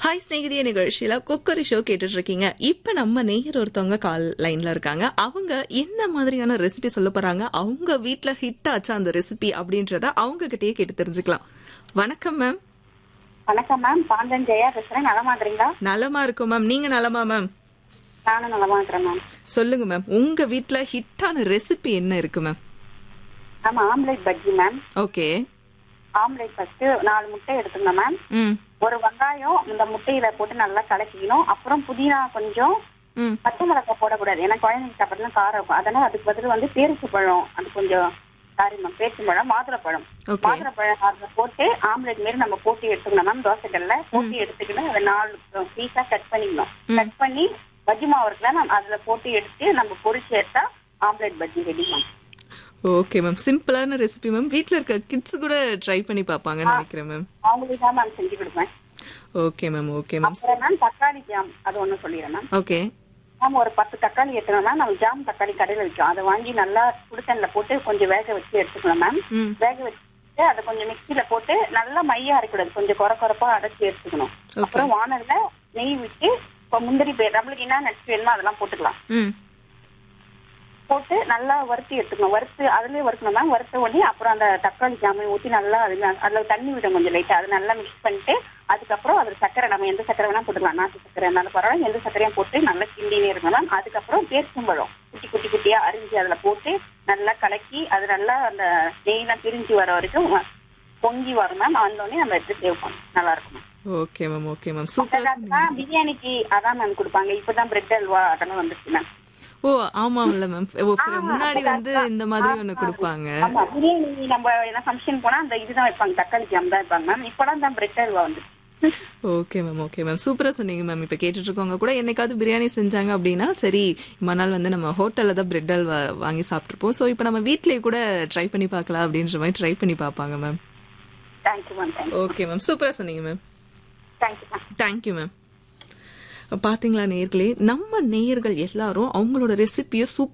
hi ஸ்நேகிதிய நிகழ்ச்சியில cookery show கேட்டுட்டு இருக்கீங்க இப்ப நம்ம நேயர் ஒருத்தவங்க கால் லைன்ல இருக்காங்க அவங்க என்ன மாதிரியான ரெசிபி சொல்ல போறாங்க அவங்க வீட்ல ஹிட் ஆச்சா அந்த ரெசிபி அப்படின்றத அவங்க கிட்டயே கேட்டு தெரிஞ்சுக்கலாம் வணக்கம் மேம் வணக்கம் மேம் பாந்தன் ஜெயா பேசுறேன் நலமா இருக்கிறீங்களா நலமா இருக்கும் மேம் நீங்க நலமா மேம் நானும் நலமா இருக்கிறேன் மேம் சொல்லுங்க மேம் உங்க வீட்ல ஹிட்டான ரெசிபி என்ன இருக்கு மேம் ஆமா omelette bajji ma'am okay omelette first நாலு முட்டை எடுத்துக்கணும் மேம் ம் ஒரு வெங்காயம் இந்த முட்டையில போட்டு நல்லா கலக்கிக்கணும் அப்புறம் புதினா கொஞ்சம் ம் பச்சை மிளகாய் போடக்கூடாது ஏன்னா குழந்தைங்க சாப்பிட்றது காரம் இருக்கும் அதனால அதுக்கு பதில் வந்து பேரிச்சு பழம் அது கொஞ்சம் சாரி மேம் பேரிச்சு பழம் மாதுளப்பழம் ஓகே மாதுளப்பழம் அதுல போட்டு ஆம்லேட் மாரி நம்ம போட்டு எடுத்துக்கணும் மேம் தோசைக்கல்ல போட்டு எடுத்துக்கிட்டு அதை நாலு பீஸா கட் பண்ணிக்கணும் கட் பண்ணி பஜ்ஜி மாவு இருக்குல்ல மேம் அதுல போட்டு எடுத்து நம்ம பொரிச்சு எடுத்தா omelette bajji ready ma'am okay ma'am சிம்பிளான ரெசிபி மேம் வீட்ல இருக்க கிட்ஸ் கூட ட்ரை பண்ணி பாப்பாங்கன்னு நினைக்கிறேன் மேம் அவங்களுக்கு தான் மேம் செஞ்சு கொடுப்பேன் ஓகே மேம் ஓகே மேம் அப்புறம் மேம் தக்காளி ஜாம் அது ஒண்ணு சொல்லிடுறேன் மேம் ஓகே மேம் ஒரு பத்து தக்காளி எடுத்துக்கணும் மேம் நம்ம ஜாம் தக்காளி கடையில் விற்கும் அதை வாங்கி நல்லா சுடுதண்ணில போட்டு கொஞ்சம் வேக வச்சு எடுத்துக்கணும் மேம் ம் வேக வச்சுட்டு அதை கொஞ்சம் மிக்சியில போட்டு நல்லா மையா அரைக்கூடாது கொஞ்சம் குறை குறைப்பா அரைச்சி எடுத்துக்கணும் ஓகே அப்புறம் வானல்ல நெய் விட்டு இப்போ முந்திரி பேர் நம்மளுக்கு என்ன நட்ஸ் வேணுமோ அதெல்லாம் போட்டுக்கலாம் ம் போட்டு நல்லா வறுத்து எடுத்துக்கணும் வறுத்து அதுலயே வறுக்கணும் மேம் வறுத்த உடனே அப்புறம் அந்த தக்காளி ஜாமை ஊற்றி நல்லா அதுல அதுல தண்ணி விடும் கொஞ்சம் லைட்டா அது நல்லா மிக்ஸ் பண்ணிட்டு அதுக்கப்புறம் அதுல சக்கரை நம்ம எந்த சக்கரை வேணா போட்டுக்கலாம் நாட்டு சக்கரை இருந்தாலும் பரவாயில்ல எந்த சக்கரையும் போட்டு நல்லா கிண்டினே இருக்கணும் மேம் அதுக்கப்புறம் பேரிச்சம்பழம் குட்டி குட்டி குட்டியா அரிஞ்சு அதுல போட்டு நல்லா கலக்கி அது நல்லா அந்த நெய்லாம் பிரிஞ்சு வர வரைக்கும் பொங்கி வரும் மேம் வந்தோடனே நம்ம எடுத்து சேவ் பண்ணணும் நல்லா இருக்கும் ma'am okay ma'am okay ma'am சூப்பரா சொன்னீங்க அதான் பிரியாணிக்கு அதான் மேம் கொடுப்பாங்க இப்பதான் பிரெட் அல்வா அதெல்லாம் வந்துருச்சு மேம் ஓ ஆமாம்ல மேம் முன்னாடி வந்து இந்த மாதிரி ஒண்ணு கொடுப்பாங்க ஆமா பிரியாணி நம்ம என்ன ஃபங்க்ஷன் போனா அந்த இதுதான் வைப்பாங்க தக்காளி ஜாம் தான் வைப்பாங்க மேம் இப்பதான் தான் பிரெட் அல்வா வந்து ஓகே மேம் ஓகே மேம் சூப்பரா சொன்னீங்க மேம் இப்ப கேட்டுட்டு இருக்கவங்க கூட என்னைக்காவது பிரியாணி செஞ்சாங்க அப்படின்னா சரி மறுநாள் வந்து நம்ம ஹோட்டல்ல தான் பிரெட் அல்வா வாங்கி சாப்பிட்டுருப்போம் சோ இப்போ நம்ம வீட்லயே கூட ட்ரை பண்ணி பார்க்கலாம் அப்படின்ற மாதிரி ட்ரை பண்ணி பார்ப்பாங்க ma'am thank you ma'am thank you okay ma'am சூப்பரா சொன்னீங்க ma'am thank you ma'am thank you ma'am பாத்தீங்களா நேயர்களே நம்ம நேயர்கள் எல்லாரும் அவங்களோட ரெசிபியை சூப்பர்